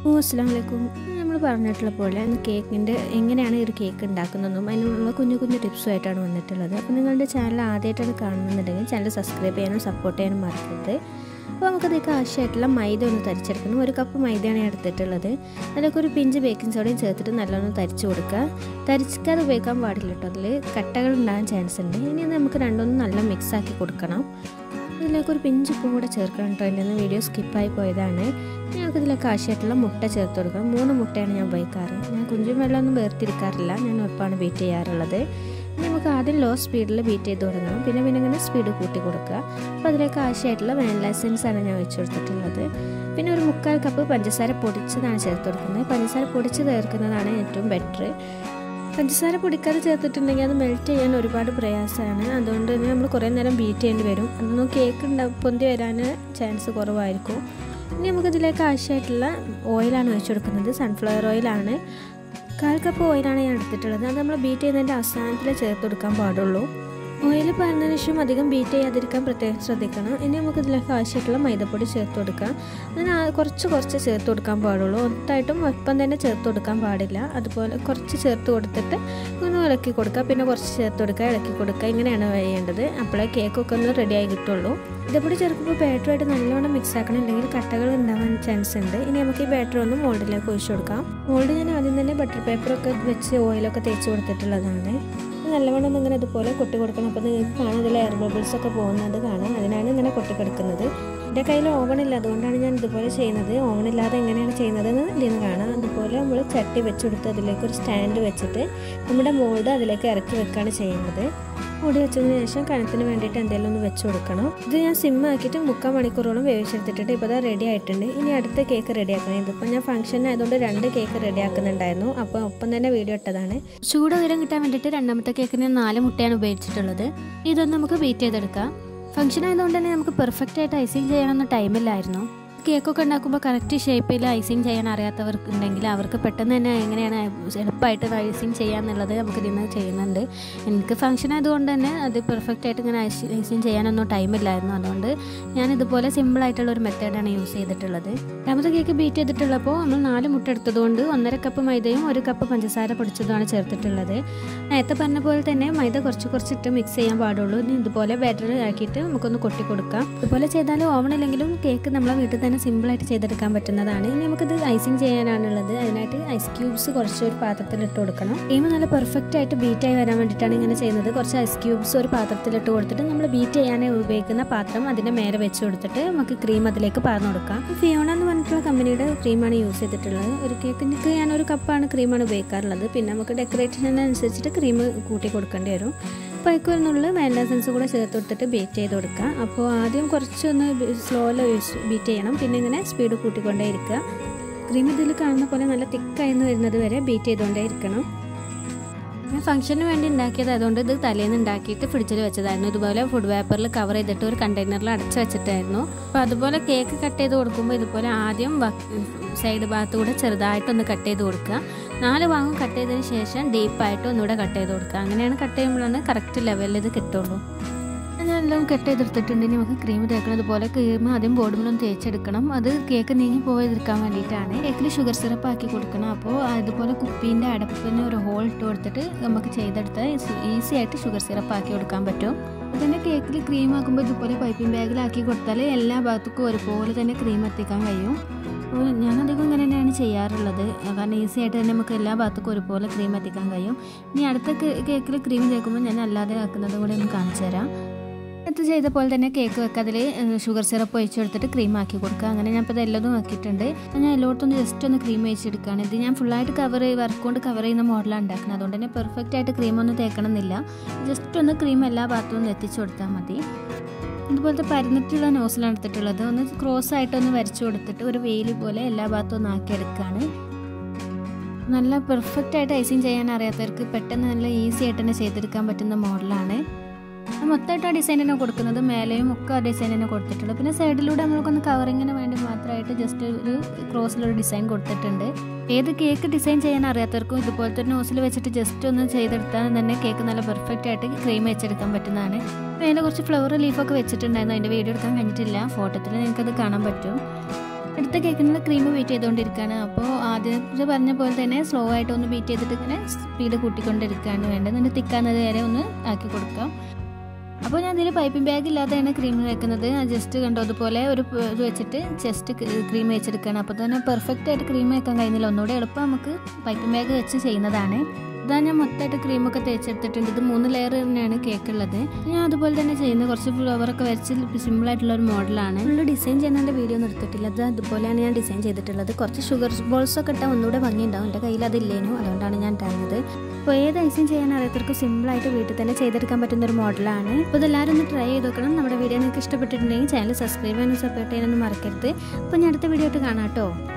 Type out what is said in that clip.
ഓ അസ്സാം വലൈക്കും നമ്മൾ പറഞ്ഞിട്ടുള്ള പോലെ ഇന്ന് കേക്കിൻ്റെ എങ്ങനെയാണ് ഈ ഒരു കേക്ക് ഉണ്ടാക്കുന്നതെന്നും അതിനുള്ള കുഞ്ഞു കുഞ്ഞു ടിപ്സുമായിട്ടാണ് വന്നിട്ടുള്ളത് അപ്പോൾ നിങ്ങളുടെ ചാനൽ ആദ്യമായിട്ടാണ് കാണുന്നുണ്ടെങ്കിൽ ചാനൽ സബ്സ്ക്രൈബ് ചെയ്യാനും സപ്പോർട്ട് ചെയ്യാനും മറക്കരുത് അപ്പോൾ നമുക്കതിലേക്ക് ആവശ്യമായിട്ടുള്ള മൈദ ഒന്ന് തരിച്ചെടുക്കണം ഒരു കപ്പ് മൈദയാണ് ഞാൻ എടുത്തിട്ടുള്ളത് അതിലേക്ക് ഒരു പിഞ്ച് ബേക്കിംഗ് സോഡയും ചേർത്തിട്ട് നല്ലോണം തരിച്ച് കൊടുക്കുക തരിച്ചിക്കാതെ ഉപയോഗിക്കാൻ പാടില്ല കേട്ടോ അതിൽ കട്ടകൾ ഉണ്ടാകാൻ ചാൻസ് ഉണ്ട് ഇനി നമുക്ക് രണ്ടൊന്നും നല്ല മിക്സ് ആക്കി കൊടുക്കണം ഇതിലേക്ക് ഒരു പിഞ്ച് ഉപ്പും കൂടെ ചേർക്കണം കേട്ടോ എൻ്റെ വീഡിയോ സ്കിപ്പായി പോയതാണ് ഞങ്ങൾക്ക് ഇതിലേക്ക് ആവശ്യമായിട്ടുള്ള മുട്ട ചേർത്ത് കൊടുക്കണം മൂന്ന് മുട്ടയാണ് ഞാൻ ഉപയോഗിക്കാറ് ഞാൻ കുഞ്ചും വെള്ളമൊന്നും വേർതിരിക്കാറില്ല ഞാൻ ഉറപ്പാണ് ബീറ്റ് ചെയ്യാറുള്ളത് ഇനി നമുക്ക് ആദ്യം ലോ സ്പീഡിൽ ബീറ്റ് ചെയ്ത് തുടങ്ങണം പിന്നെ പിന്നെ ഇങ്ങനെ സ്പീഡ് കൂട്ടി കൊടുക്കുക അപ്പോൾ അതിലേക്ക് ആവശ്യമായിട്ടുള്ള വാനില എസൻസ് ആണ് ഞാൻ വെച്ച് കൊടുത്തിട്ടുള്ളത് പിന്നെ ഒരു മുക്കാൽ കപ്പ് പഞ്ചസാര പൊടിച്ചതാണ് ചേർത്ത് കൊടുക്കുന്നത് പഞ്ചസാര പൊടിച്ച് ചേർക്കുന്നതാണ് ഏറ്റവും ബെറ്റർ പഞ്ചസാര പൊടിക്കാതെ ചേർത്തിട്ടുണ്ടെങ്കിൽ അത് മെൽറ്റ് ചെയ്യാൻ ഒരുപാട് പ്രയാസമാണ് അതുകൊണ്ട് തന്നെ നമ്മൾ കുറേ നേരം ബീറ്റ് ചെയ്യേണ്ടി വരും അതൊന്നും കേക്ക് ഉണ്ടാ പൊന്തി വരാൻ ചാൻസ് കുറവായിരിക്കും ഇനി നമുക്കിതിലേക്ക് ആവശ്യമായിട്ടുള്ള ഓയിലാണ് ഒഴിച്ചു കൊടുക്കുന്നത് സൺഫ്ലവർ ഓയിലാണ് കാൽ കപ്പ് ഓയിലാണ് ഞാൻ എടുത്തിട്ടുള്ളത് അത് നമ്മൾ ബീറ്റ് ചെയ്യുന്നതിൻ്റെ അവസാനത്തിൽ ചേർത്ത് കൊടുക്കാൻ പാടുള്ളൂ ഓയിൽ പറഞ്ഞതിന് ശേഷം അധികം ബീറ്റ് ചെയ്യാതിരിക്കാൻ പ്രത്യേകം ശ്രദ്ധിക്കണം ഇനി നമുക്ക് ഇതിലേക്ക് ആവശ്യമായിട്ടുള്ള മൈദപ്പൊടി ചേർത്ത് കൊടുക്കാം അതിന് കുറച്ച് കുറച്ച് ചേർത്ത് കൊടുക്കാൻ പാടുള്ളൂ ഒത്തായിട്ടും ഒപ്പം തന്നെ ചേർത്ത് കൊടുക്കാൻ പാടില്ല അതുപോലെ കുറച്ച് ചേർത്ത് കൊടുത്തിട്ട് ഒന്ന് ഇളക്കി കൊടുക്കുക പിന്നെ കുറച്ച് ചേർത്ത് കൊടുക്കുക ഇളക്കി കൊടുക്കുക ഇങ്ങനെയാണ് ചെയ്യേണ്ടത് അപ്പോഴേ കേക്കൊക്കെ ഒന്ന് റെഡിയായി കിട്ടുള്ളൂ ഇതേപോലെ ചേർക്കുമ്പോൾ ബാറ്ററുമായിട്ട് നല്ലോണം മിക്സ് ആക്കണം അല്ലെങ്കിൽ കട്ടകൾ ഉണ്ടാവാൻ ചാൻസ് ഉണ്ട് ഇനി നമുക്ക് ഈ ബാറ്റർ ഒന്ന് മോൾഡിലേക്ക് ഒഴിച്ചു കൊടുക്കാം മോൾഡ് ഞാൻ ആദ്യം തന്നെ ബട്ടർ പേപ്പറൊക്കെ വെച്ച് ഓയിലൊക്കെ തേച്ച് കൊടുത്തിട്ടുള്ളതാണ് നല്ലവണ്ണം ഒന്ന് ഇങ്ങനെ ഇതുപോലെ കൊട്ടി കൊടുക്കണം അപ്പോൾ നിങ്ങൾക്ക് കാണാം ഇതിൽ എയർ ബബിൾസ് ഒക്കെ പോകുന്നത് കാണാം അതിനാണ് ഇങ്ങനെ കൊട്ടി കിടക്കുന്നത് എൻ്റെ കയ്യിൽ ഓവൺ ഇല്ല അതുകൊണ്ടാണ് ഞാൻ ഇതുപോലെ ചെയ്യുന്നത് ഓവൺ ഇല്ലാതെ എങ്ങനെയാണ് ചെയ്യുന്നതെന്ന് ഇതിൽ നിന്ന് കാണാം അതുപോലെ നമ്മൾ ചട്ടി വെച്ചെടുത്ത് അതിലേക്ക് ഒരു സ്റ്റാൻഡ് വെച്ചിട്ട് നമ്മുടെ മോൾഡ് അതിലേക്ക് ഇറക്കി വെക്കുകയാണ് ചെയ്യുന്നത് മൂടി വെച്ചതിന് ശേഷം കനത്തിന് വേണ്ടിയിട്ട് എന്തെങ്കിലും ഒന്ന് വെച്ച് കൊടുക്കണം ഇത് ഞാൻ സിം ആക്കിയിട്ട് മുക്കാൽ മണിക്കൂറോളം വേവിച്ചെടുത്തിട്ടുണ്ട് ഇപ്പോൾ അത് റെഡി ആയിട്ടുണ്ട് ഇനി അടുത്ത കേക്ക് റെഡി ആക്കണം ഇതിപ്പോൾ ഞാൻ ഫംഗ്ഷൻ ആയതുകൊണ്ട് രണ്ട് കേക്ക് റെഡി ആക്കുന്നുണ്ടായിരുന്നു അപ്പോൾ ഒപ്പം തന്നെ വീഡിയോ ഇട്ടതാണ് ചൂട് ഉയരം കിട്ടാൻ വേണ്ടിയിട്ട് രണ്ടാമത്തെ കേക്കിന് നാല് മുട്ടയാണ് ഉപയോഗിച്ചിട്ടുള്ളത് ഇതൊന്ന് നമുക്ക് ബീറ്റ് ചെയ്തെടുക്കാം ഫംഗ്ഷൻ ആയതുകൊണ്ട് തന്നെ നമുക്ക് പെർഫെക്റ്റ് ആയിട്ട് ഐസിങ് ചെയ്യാനൊന്നും ടൈമില്ലായിരുന്നു കേക്കൊക്കെ ഉണ്ടാക്കുമ്പോൾ കറക്റ്റ് ഷേപ്പിൽ ഐസിങ് ചെയ്യാൻ അറിയാത്തവർക്ക് ഉണ്ടെങ്കിൽ അവർക്ക് പെട്ടെന്ന് തന്നെ എങ്ങനെയാണ് എളുപ്പമായിട്ട് ഐസിങ് ചെയ്യാന്നുള്ളത് നമുക്ക് ഇതിൽ നിന്ന് ചെയ്യുന്നുണ്ട് എനിക്ക് ഫംഗ്ഷൻ ആയതുകൊണ്ട് തന്നെ അത് പെർഫെക്റ്റ് ആയിട്ട് ഇങ്ങനെ ഐസിങ് ചെയ്യാനൊന്നും ടൈമില്ലായിരുന്നു അതുകൊണ്ട് ഞാൻ ഇതുപോലെ സിമ്പിളായിട്ടുള്ള ഒരു മെത്തേഡാണ് യൂസ് ചെയ്തിട്ടുള്ളത് രണ്ടാമത്തെ കേക്ക് ബീറ്റ് ചെയ്തിട്ടുള്ളപ്പോൾ നമ്മൾ നാല് മുട്ട എടുത്തതുകൊണ്ട് ഒന്നര കപ്പ് മൈദയും ഒരു കപ്പ് പഞ്ചസാര പൊടിച്ചതുമാണ് ചേർത്തിട്ടുള്ളത് നേരത്തെ പറഞ്ഞ പോലെ തന്നെ മൈദ കുറച്ച് കുറച്ചിട്ട് മിക്സ് ചെയ്യാൻ പാടുള്ളൂ ഇനി ഇതുപോലെ ബാറ്റർ ആക്കിയിട്ട് നമുക്കൊന്ന് കൊട്ടി കൊടുക്കാം ഇതുപോലെ ചെയ്താൽ ഓവൺ ഇല്ലെങ്കിലും കേക്ക് നമ്മളെ വീട്ടിൽ തന്നെ സിമ്പിളായിട്ട് ചെയ്തെടുക്കാൻ പറ്റുന്നതാണ് ഇനി നമുക്കിത് ഐസിങ് ചെയ്യാനാണുള്ളത് അതിനായിട്ട് ഐസ് ക്യൂബ്സ് കുറച്ച് ഒരു പാത്രത്തിൽ ഇട്ട് കൊടുക്കണം ക്രീം നല്ല പെർഫെക്റ്റ് ആയിട്ട് ബീറ്റ് ആയി വരാൻ വേണ്ടിയിട്ടാണ് ഇങ്ങനെ ചെയ്യുന്നത് കുറച്ച് ഐസ് ക്യൂബ്സ് ഒരു പാത്രത്തിൽ ഇട്ട് കൊടുത്തിട്ട് നമ്മൾ ബീറ്റ് ചെയ്യാനായി ഉപയോഗിക്കുന്ന പാത്രം അതിൻ്റെ മേലെ വെച്ച് കൊടുത്തിട്ട് നമുക്ക് ക്രീം അതിലേക്ക് പാർന്നു കൊടുക്കാം ഫിയോണ എന്ന് പറഞ്ഞിട്ടുള്ള കമ്പനിയുടെ ക്രീമാണ് യൂസ് ചെയ്തിട്ടുള്ളത് ഒരു കേക്കിന് ഞാൻ ഒരു കപ്പാണ് ക്രീമാണ് ഉപയോഗിക്കാറുള്ളത് പിന്നെ നമുക്ക് ഡെക്കറേഷനനുസരിച്ചിട്ട് ക്രീം കൂട്ടി കൊടുക്കേണ്ടി വരും അപ്പോൾ അതിക്ക് വരുന്നുള്ള വാനില എസൻസ് കൂടെ ചേർത്ത് കൊടുത്തിട്ട് ബീറ്റ് ചെയ്ത് കൊടുക്കുക അപ്പോൾ ആദ്യം കുറച്ചൊന്ന് സ്ലോയിൽ ബീറ്റ് ചെയ്യണം പിന്നെ ഇങ്ങനെ സ്പീഡ് കൂട്ടിക്കൊണ്ടേ ഇരിക്കുക ക്രീം ഇതിൽ കാണുന്ന പോലെ നല്ല തിക്കായിന്ന് വരുന്നത് വരെ ബീറ്റ് ചെയ്തുകൊണ്ടേ ഇരിക്കണം ഞാൻ ഫംഗ്ഷന് വേണ്ടി ഉണ്ടാക്കിയത് അതുകൊണ്ട് ഇത് തലേന്ന് ഉണ്ടാക്കിയിട്ട് ഫ്രിഡ്ജിൽ വെച്ചതായിരുന്നു ഇതുപോലെ ഫുഡ് പേപ്പറിൽ കവർ ചെയ്തിട്ട് ഒരു കണ്ടെയ്നറിൽ അടച്ച് വെച്ചിട്ടായിരുന്നു അപ്പോൾ അതുപോലെ കേക്ക് കട്ട് ചെയ്ത് കൊടുക്കുമ്പോൾ ഇതുപോലെ ആദ്യം സൈഡ് ഭാഗത്ത് കൂടെ ചെറുതായിട്ടൊന്ന് കട്ട് ചെയ്ത് കൊടുക്കുക നാല് ഭാഗം കട്ട് ചെയ്തതിന് ശേഷം ഡീപ്പായിട്ട് ഒന്നുകൂടെ കട്ട് ചെയ്ത് കൊടുക്കുക അങ്ങനെയാണ് കട്ട് ചെയ്യുമ്പോഴാണ് കറക്റ്റ് ലെവലിൽ ഇത് കിട്ടുള്ളൂ ഞാനെല്ലാം കട്ട് ചെയ്തെടുത്തിട്ടുണ്ടെങ്കിൽ നമുക്ക് ക്രീം തേക്കുന്നത് പോലെ ക്രീം ആദ്യം ബോർഡിലൊന്ന് തേച്ചെടുക്കണം അത് കേക്ക് നീങ്ങി പോകാതിരിക്കാൻ വേണ്ടിയിട്ടാണ് കേക്കിൽ ഷുഗർ സിറപ്പ് ആക്കി കൊടുക്കണം അപ്പോൾ അതുപോലെ കുപ്പീൻ്റെ അടപ്പിന് ഒരു ഹോൾ ഇട്ട് കൊടുത്തിട്ട് നമുക്ക് ചെയ്തെടുത്താൽ ഈസി ആയിട്ട് ഷുഗർ സിറപ്പ് ആക്കി കൊടുക്കാൻ പറ്റും അതുതന്നെ കേക്കിൽ ക്രീം ആക്കുമ്പോൾ ഇതുപോലെ പൈപ്പിംഗ് ബാഗിലാക്കി കൊടുത്താൽ എല്ലാ ഭാഗത്തേക്കും ഒരുപോലെ തന്നെ ക്രീം എത്തിക്കാൻ കഴിയും അപ്പോൾ ഞാനധികം ഇങ്ങനെ തന്നെയാണ് ചെയ്യാറുള്ളത് കാരണം ഈസി ആയിട്ട് തന്നെ നമുക്ക് എല്ലാ ഭാഗത്തേക്കും ഒരുപോലെ ക്രീം എത്തിക്കാൻ കഴിയും ഇനി അടുത്ത കേക്കിൽ ക്രീം തേക്കുമ്പോൾ ഞാൻ അല്ലാതെ ആക്കുന്നത് കൂടെ ഒന്ന് കാണിച്ചു തരാം ഇത് ചെയ്ത പോലെ തന്നെ കേക്ക് വെക്കുക അതിൽ ഷുഗർ സിറപ്പ് ഒഴിച്ച് കൊടുത്തിട്ട് ക്രീം ആക്കി കൊടുക്കുക അങ്ങനെ ഞാൻ ഇപ്പോൾ ഇത് എല്ലതും ആക്കിയിട്ടുണ്ട് ഞാൻ എല്ലായിടത്തും ജസ്റ്റ് ഒന്ന് ക്രീം ഒഴിച്ചെടുക്കുകയാണ് ഇത് ഞാൻ ഫുള്ളായിട്ട് കവർ വർക്ക് കൊണ്ട് കവർ ചെയ്യുന്ന മോഡലാണ് ഉണ്ടാക്കുന്നത് അതുകൊണ്ട് തന്നെ പെർഫെക്റ്റ് ആയിട്ട് ക്രീം ഒന്നും തേക്കണമെന്നില്ല ജസ്റ്റ് ഒന്ന് ക്രീം എല്ലാ ഭാഗത്തും ഒന്ന് എത്തിച്ചു കൊടുത്താൽ മതി ഇതുപോലത്തെ പരന്നിട്ടുള്ള നോസിലാണ് എടുത്തിട്ടുള്ളത് ഒന്ന് ക്രോസ് ആയിട്ടൊന്ന് വരച്ചു കൊടുത്തിട്ട് ഒരു വെയിൽ പോലെ എല്ലാ ഭാഗത്തും ഒന്ന് ആക്കിയെടുക്കുകയാണ് നല്ല പെർഫെക്റ്റ് ആയിട്ട് ഐസിങ് ചെയ്യാൻ അറിയാത്തവർക്ക് പെട്ടെന്ന് നല്ല ഈസി ആയിട്ട് തന്നെ ചെയ്തെടുക്കാൻ പറ്റുന്ന മോഡലാണ് മൊത്തമായിട്ട് ആ ഡിസൈൻ തന്നെ കൊടുക്കുന്നത് മേലെയും ഒക്കെ ആ ഡിസൈൻ തന്നെ കൊടുത്തിട്ടുള്ളത് പിന്നെ സൈഡിലൂടെ നമ്മൾക്കൊന്ന് കവറിങ്ങിന് വേണ്ടി മാത്രമായിട്ട് ജസ്റ്റ് ഒരു ക്രോസിലൊരു ഡിസൈൻ കൊടുത്തിട്ടുണ്ട് ഏത് കേക്ക് ഡിസൈൻ ചെയ്യാൻ അറിയാത്തവർക്കും ഇതുപോലത്തെ ഒരു നോസിൽ വെച്ചിട്ട് ജസ്റ്റ് ഒന്ന് ചെയ്തെടുത്താൽ തന്നെ കേക്ക് നല്ല പെർഫെക്റ്റ് ആയിട്ട് ക്രീം വെച്ചെടുക്കാൻ പറ്റുന്നതാണ് മേലെ കുറച്ച് ഫ്ലവർ ലീഫൊക്കെ വെച്ചിട്ടുണ്ടായിരുന്നു അതിൻ്റെ വീഡിയോ എടുക്കാൻ കഴിഞ്ഞിട്ടില്ല ഫോട്ടോത്തിൽ നിങ്ങൾക്കത് കാണാൻ പറ്റും അടുത്ത കേക്കിനുള്ള ക്രീം ബീറ്റ് ചെയ്തുകൊണ്ടിരിക്കുകയാണ് അപ്പോൾ ആദ്യം പറഞ്ഞ പോലെ തന്നെ സ്ലോ ആയിട്ട് ഒന്ന് ബീറ്റ് ചെയ്തിട്ട് ഇങ്ങനെ സ്പീഡ് കൂട്ടിക്കൊണ്ടിരിക്കുകയാണ് വേണ്ടത് എന്നിട്ട് തിക്കാന്നത് വരെ ഒന്ന് ആക്കി കൊടുക്കാം അപ്പോൾ ഞാൻ ഇതിൽ പൈപ്പിംഗ് ബാഗ് ഇല്ലാതെയാണ് ക്രീം വെക്കുന്നത് ഞാൻ ജസ്റ്റ് കണ്ടോ അതുപോലെ ഒരു പ- ഇത് വെച്ചിട്ട് ജസ്റ്റ് ക്രീം വെച്ചെടുക്കുകയാണ് അപ്പോൾ തന്നെ പെർഫെക്റ്റ് ആയിട്ട് ക്രീം വെക്കാൻ കഴിയുന്നില്ല ഒന്നുകൂടെ എളുപ്പം നമുക്ക് പൈപ്പിംഗ് ബാഗ് വെച്ച് ചെയ്യുന്നതാണ് ഇതാ ഞാൻ മൊത്തമായിട്ട് ക്രീമൊക്കെ തേച്ചെടുത്തിട്ടുണ്ട് ഇത് മൂന്ന് ലെയർ തന്നെയാണ് കേക്ക് ഉള്ളത് ഞാൻ അതുപോലെ തന്നെ ചെയ്യുന്ന കുറച്ച് ഫ്ലവറൊക്കെ വരച്ച് സിമ്പിൾ ആയിട്ടുള്ള ഒരു മോഡലാണ് ഫുള്ള് ഡിസൈൻ ചെയ്യുന്നതിൻ്റെ വീഡിയോ ഒന്നും എടുത്തിട്ടില്ല അത് അതുപോലെയാണ് ഞാൻ ഡിസൈൻ ചെയ്തിട്ടുള്ളത് കുറച്ച് ഷുഗർ ബോൾസ് ഒക്കെ ഇട്ടാൽ ഒന്നുകൂടെ ഭംഗിയുണ്ടാവും എൻ്റെ കയ്യിൽ അതില്ലേനു അതുകൊണ്ടാണ് ഞാൻ ഇട്ടായിരുന്നത് അപ്പോൾ ഏത് ഐസിങ് ചെയ്യാൻ അറിയാത്തവർക്ക് സിമ്പിളായിട്ട് വീട്ടിൽ തന്നെ ചെയ്തെടുക്കാൻ പറ്റുന്ന ഒരു മോഡലാണ് അപ്പോൾ ഇതെല്ലാവരും ഒന്ന് ട്രൈ ചെയ്ത് നോക്കണം നമ്മുടെ വീഡിയോ നിങ്ങൾക്ക് ഇഷ്ടപ്പെട്ടിട്ടുണ്ടെങ്കിൽ ചാനൽ സബ്സ്ക്രൈബ് ചെയ്യാനും സപ്പോർട്ട് ചെയ്യാനൊന്നും മറക്കരുത് അപ്പോൾ ഞാൻ അടുത്ത വീഡിയോ ആയിട്ട് കാണാം കേട്ടോ